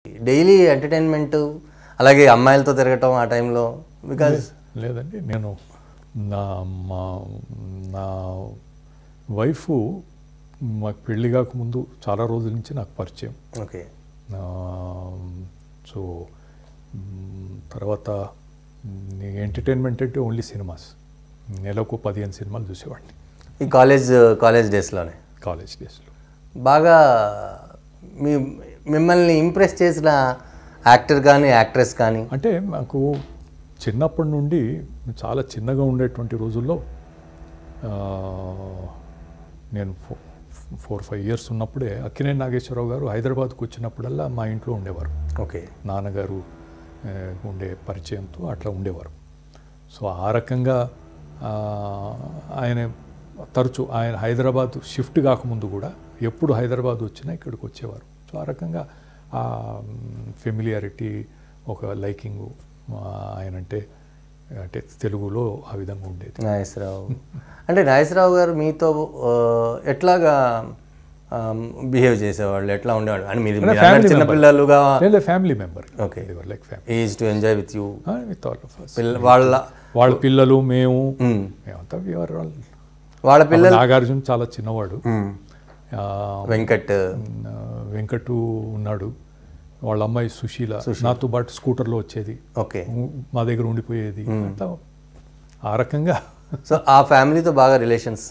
Daily entertainment అలాగే అమ్మాయిలతో తిరగటం ఆ టైంలో బికాజ్ లేదండి నేను నా మా నా వైఫ్ మాకు పెళ్లి కాకముందు చాలా రోజుల నుంచి నాకు పరిచయం ఓకే ఆ, సో మ్, తర్వాత ఎంటర్టైన్మెంట్ అంటే ఓన్లీ సినిమాస్ నెలకు పదిహేను సినిమాలు చూసేవాడిని ఈ కాలేజ్ కాలేజ్ డేస్లోనే కాలేజ్ డేస్లో బాగా మీ మిమ్మల్ని ఇంప్రెస్ చేసిన యాక్టర్ కానీ యాక్ట్రెస్ కానీ అంటే నాకు చిన్నప్పటి నుండి చాలా చిన్నగా ఉండేటువంటి రోజుల్లో ఆ, నేను ఫో ఫోర్ ఫైవ్ ఇయర్స్ ఉన్నప్పుడే అక్కినేని నాగేశ్వరరావు గారు హైదరాబాద్కు వచ్చినప్పుడల్లా మా ఇంట్లో ఉండేవారు ఓకే నాన్నగారు ఆ, ఉండే పరిచయంతో అట్లా ఉండేవారు సో ఆ రకంగా ఆ, ఆయన తరచు ఆయన హైదరాబాద్ షిఫ్ట్ కాకముందు కూడా ఎప్పుడు హైదరాబాద్ వచ్చినా ఇక్కడికి వచ్చేవారు సో ఆ రకంగా ఆ ఫెమిలియారిటీ ఒక లైకింగ్ ఆయన అంటే అంటే తెలుగులో ఆ విధంగా ఉండేది నాగేశ్వరరావు అంటే నాగేశ్వరరావు గారు మీతో ఆ, ఎట్లాగా బిహేవ్ చేసేవాళ్ళు ఎట్లా ఉండేవాళ్ళు అని మీరు మీరు అన్నట్టు చిన్నపిల్లలుగా లేదా family member Okay. Like family is to enjoy with you with all of us. పిల్ల వాళ్ళ వాళ్ళ పిల్లలు మేము మ్మ్. మేమంతా we were all- వాళ్ళ పిల్లలు నాగార్జున చాలా చిన్నవాడు మ్మ్. ఆ, వెంకట్ ఆ, వెంకటు ఉన్నాడు వాళ్ళ అమ్మాయి సుశీల నాతో పాటు స్కూటర్లో వచ్చేది ఓకే మా దగ్గర ఉండిపోయేది అట్లా ఆ రకంగా సో ఆ ఫ్యామిలీతో బాగా రిలేషన్స్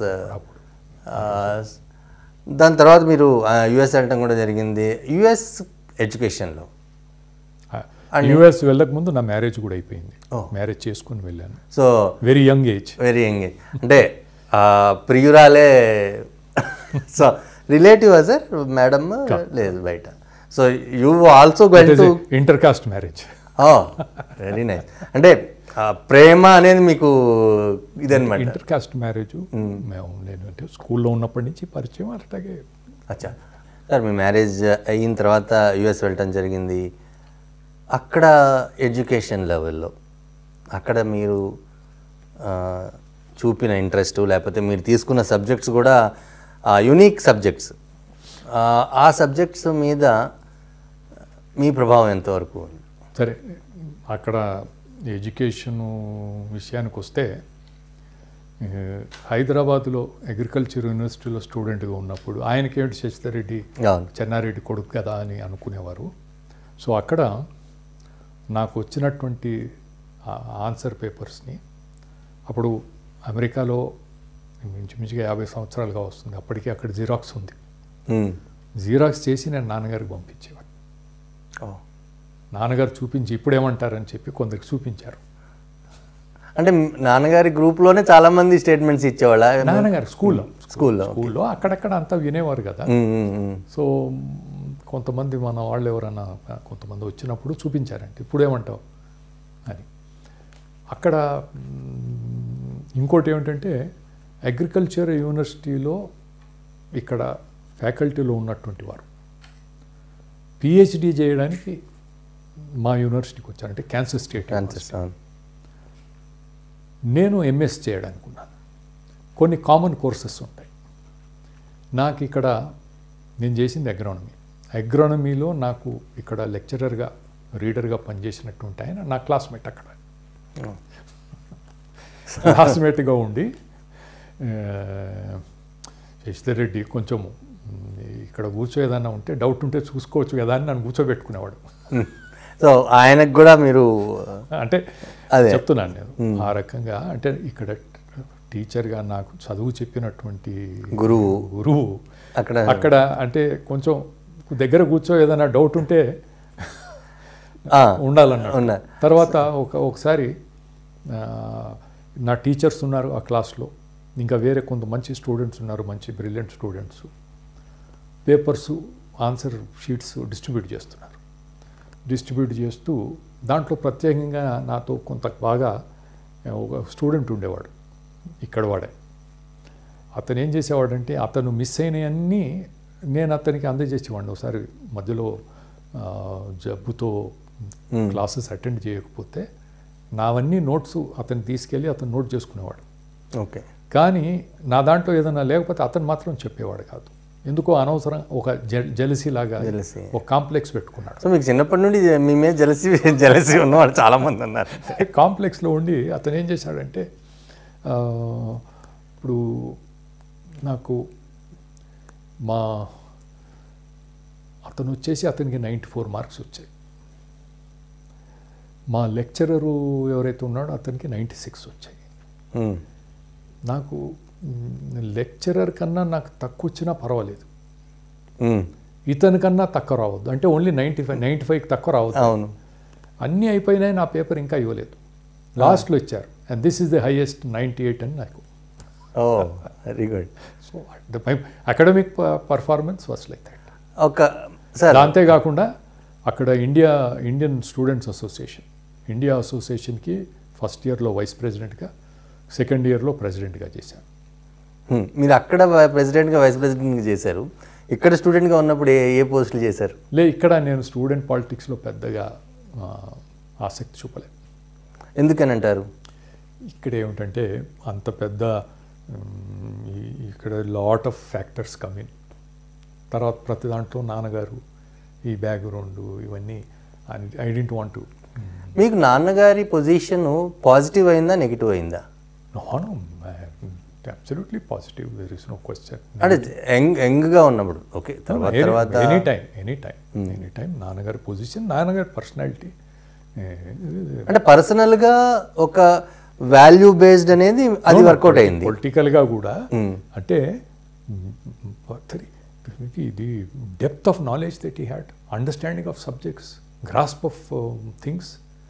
దాని తర్వాత మీరు యుఎస్ వెళ్ళటం కూడా జరిగింది యుఎస్ ఎడ్యుకేషన్లో యుఎస్ వెళ్ళక ముందు నా మ్యారేజ్ కూడా అయిపోయింది Oh. మ్యారేజ్ చేసుకుని వెళ్ళాను so very young age very young అంటే ఆ, ప్రియురాలే సో రిలేటివ్ సార్ మేడం లేదు బయట so you also going to inter caste marriage very nice అంటే ఆ, ప్రేమ అనేది మీకు ఇదనమాట ఇంటర్ కాస్ట్ మ్యారేజ్ మేము నేను అంటే స్కూల్లో ఉన్నప్పటి నుంచి పరిచయం అట్లాగే అచ్చా సార్ మీ మ్యారేజ్ అయిన తర్వాత యుఎస్ వెళ్ళటం జరిగింది అక్కడ ఎడ్యుకేషన్ లెవెల్లో అక్కడ మీరు ఆ, చూపిన ఇంట్రెస్ట్ లేకపోతే మీరు తీసుకున్న సబ్జెక్ట్స్ కూడా యునిక్ సబ్జెక్ట్స్ ఆ సబ్జెక్ట్స్ మీద మీ ప్రభావం ఎంతవరకు ఉంది సరే అక్కడ ఎడ్యుకేషన్ విషయానికి వస్తే ఏ, హైదరాబాద్లో అగ్రికల్చర్ యూనివర్సిటీలో స్టూడెంట్గా ఉన్నప్పుడు ఆయనకేమిటి శశిధరెడ్డి అవును చెన్నారెడ్డి కొడుకు కదా అని అనుకునేవారు సో అక్కడ నాకు వచ్చినటువంటి ఆ- ఆన్సర్ పేపర్స్ని అప్పుడు అమెరికాలో ఇంచుమించుగా యాభై సంవత్సరాలుగా వస్తుంది అప్పటికి అక్కడ జిరాక్స్ ఉంది మ్మ్. జిరాక్స్ చేసి నేను నాన్నగారికి పంపించేవాడు ఓ. నాన్నగారు చూపించి ఇప్పుడేమంటారని చెప్పి కొందరికి చూపించారు అంటే నాన్నగారి గ్రూప్లోనే చాలా మంది స్టేట్మెంట్స్ ఇచ్చేవాళ్ళ నాన్నగారు స్కూల్లో స్కూల్లో స్కూల్లో అక్కడక్కడ అంతా వినేవారు కదా మ్మ్, మ్మ్, మ్మ్. సో మ్, కొంతమంది మన వాళ్ళు ఎవరన్నా ఆ, కొంతమంది వచ్చినప్పుడు చూపించారంటే ఇప్పుడేమంటావు అని అక్కడ మ్, ఇంకోటి ఏమిటంటే అగ్రికల్చర్ యూనివర్సిటీలో ఇక్కడ ఫ్యాకల్టీలో ఉన్నటువంటి వారు పిహెచ్డి చేయడానికి మా యూనివర్సిటీకి వచ్చారు అంటే క్యాన్సర్ స్టేట్ Answers, అవును. నేను ఎంఎస్ చేయడానికి ఉన్నాను కొన్ని కామన్ కోర్సెస్ ఉంటాయి నాకు ఇక్కడ నేను చేసింది అగ్రానమీ అగ్రానమీలో నాకు ఇక్కడ లెక్చరర్గా రీడర్గా పనిచేసినటువంటి ఆయన నా క్లాస్మేట్ అక్కడ Oh. క్లాస్మేట్గా ఉండి శశిధర్ రెడ్డి కొంచెం ఇక్కడ కూర్చో ఏదన్నా ఉంటే డౌట్ ఉంటే చూసుకోవచ్చు కదా అని నన్ను కూర్చోబెట్టుకునేవాడు సో ఆయనకు కూడా మీరు అంటే అదే. చెప్తున్నాను నేను ఆ రకంగా అంటే ఇక్కడ టీచర్గా నాకు చదువు చెప్పినటువంటి గురువు గురువు అక్కడ అక్కడ అంటే కొంచెం దగ్గర కూర్చో ఏదైనా డౌట్ ఉంటే ఆ, ఉండాలన్నాడు ఉన్నారు తర్వాత ఒక ఒకసారి ఆ, నా టీచర్స్ ఉన్నారు ఆ క్లాస్లో ఇంకా వేరే కొంత మంచి స్టూడెంట్స్ ఉన్నారు మంచి brilliant students papers answer sheets distribute చేస్తున్నారు డిస్ట్రిబ్యూట్ చేస్తూ దాంట్లో ప్రత్యేకంగా నాతో కొంత బాగా ఒక స్టూడెంట్ ఉండేవాడు ఇక్కడ వాడే అతను ఏం చేసేవాడంటే అతను మిస్ అయినవన్నీ నేను అతనికి అందజేసేవాడిని ఒకసారి మధ్యలో ఆ, జబ్బుతో క్లాసెస్ అటెండ్ చేయకపోతే నావన్నీ నోట్స్ అతను తీసుకెళ్ళి అతను నోట్ చేసుకునేవాడు ఓకే కానీ నా దాంట్లో ఏదైనా లేకపోతే అతను మాత్రం చెప్పేవాడు కాదు ఎందుకో అనవసరం ఒక జెలసీ లాగా Jealousy. ఒక కాంప్లెక్స్ పెట్టుకున్నాడు సో మీకు చిన్నప్పటి నుండి మీ మీద జలసి జలసి ఉన్నవాళ్ళు చాలామంది ఉన్నారు కాంప్లెక్స్లో ఉండి అతను ఏం చేశాడంటే ఆ, ఇప్పుడు నాకు మా అతను వచ్చేసి అతనికి నైంటీ ఫోర్ మార్క్స్ వచ్చాయి మా లెక్చరరు ఎవరైతే ఉన్నాడో అతనికి నైంటీ సిక్స్ వచ్చాయి ఉమ్, నాకు లెక్చరర్ కన్నా నాకు తక్కువ వచ్చినా పర్వాలేదు ఉమ్, ఇతని కన్నా తక్కువ రావద్దు అంటే ఓన్లీ నైంటీ ఫైవ్ నైంటీ ఫైవ్కి తక్కువ రావద్దు అవును అన్నీ అయిపోయినాయి నా పేపర్ ఇంకా ఇవ్వలేదు లాస్ట్లో ఇచ్చారు and this is the highest ninety eight అని నాకు oh very good so the my academic performance was like that ఒక సార్ అంతేకాకుండా అక్కడ India Indian students association India అసోసియేషన్కి ఫస్ట్ ఇయర్లో వైస్ ప్రెసిడెంట్గా సెకండ్ ఇయర్లో ప్రెసిడెంట్గా చేశాను ఉమ్, మీరు అక్కడ ప్రెసిడెంట్గా వైస్ ప్రెసిడెంట్గా చేశారు ఇక్కడ స్టూడెంట్గా ఉన్నప్పుడు ఏ ఏ పోస్టులు చేశారు లే ఇక్కడ నేను స్టూడెంట్ పాలిటిక్స్లో పెద్దగా ఆ, ఆసక్తి చూపలేదు ఎందుకని అంటారు ఇక్కడ ఏమిటంటే అంత పెద్ద మ్, ఈ- ఇక్కడ లాట్ ఆఫ్ ఫ్యాక్టర్స్ కమిన్ తర్వాత ప్రతి దాంట్లో నాన్నగారు ఈ బ్యాక్గ్రౌండ్ ఇవన్నీ ఐ డెంట్ వాంట్ టు మీకు నాన్నగారి పొజిషన్ పాజిటివ్ అయిందా నెగిటివ్ అయిందా no no absolutely positive there is no question అంటే యంగ్ యంగ్గా ఉన్నప్పుడు ఓకే తర్వాత తర్వాత any time any time any time నాన్నగారి పొజిషన్ నాన్నగారి పర్సనాలిటీ అంటే పర్సనల్గా ఒక వాల్యూ బేస్డ్ అనేది అది వర్కౌట్ అయింది పొలిటికల్గా కూడా Hmm. అంటే ఇది depth of knowledge that he had understanding of subjects grasp of things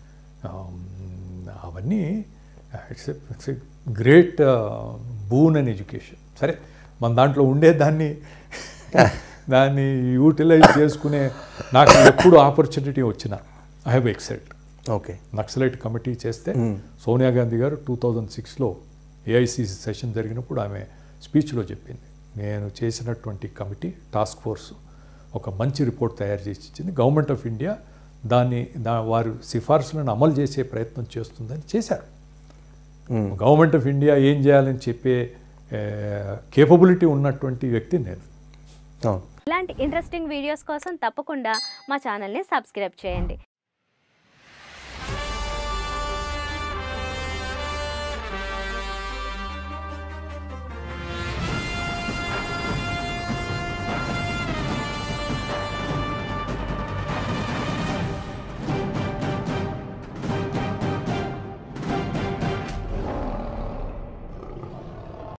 అవన్నీ it's it's a great boon and education సరే మన దాంట్లో ఉండే దాన్ని దాన్ని యూటిలైజ్ చేసుకునే నాకు ఎప్పుడు ఆపర్చునిటీ వచ్చినా I have excelled okay Naxalite committee చేస్తే సోనియా గాంధీ గారు టూ థౌజండ్ సిక్స్లో ఏఐసిసి సెషన్ జరిగినప్పుడు ఆమె స్పీచ్లో చెప్పింది నేను చేసినటువంటి కమిటీ టాస్క్ ఫోర్స్ ఒక మంచి రిపోర్ట్ తయారు చేసి ఇచ్చింది గవర్నమెంట్ ఆఫ్ ఇండియా దాన్ని దా వారు సిఫార్సులను అమలు చేసే ప్రయత్నం చేస్తుందని చేశారు గవర్నమెంట్ ఆఫ్ ఇండియా ఏం చేయాలని చెప్పే కేపబిలిటీ ఉన్నటువంటి వ్యక్తి నేను అవును ఇలాంటి ఇంట్రెస్టింగ్ వీడియోస్ కోసం తప్పకుండా మా ఛానల్ని సబ్స్క్రైబ్ చేయండి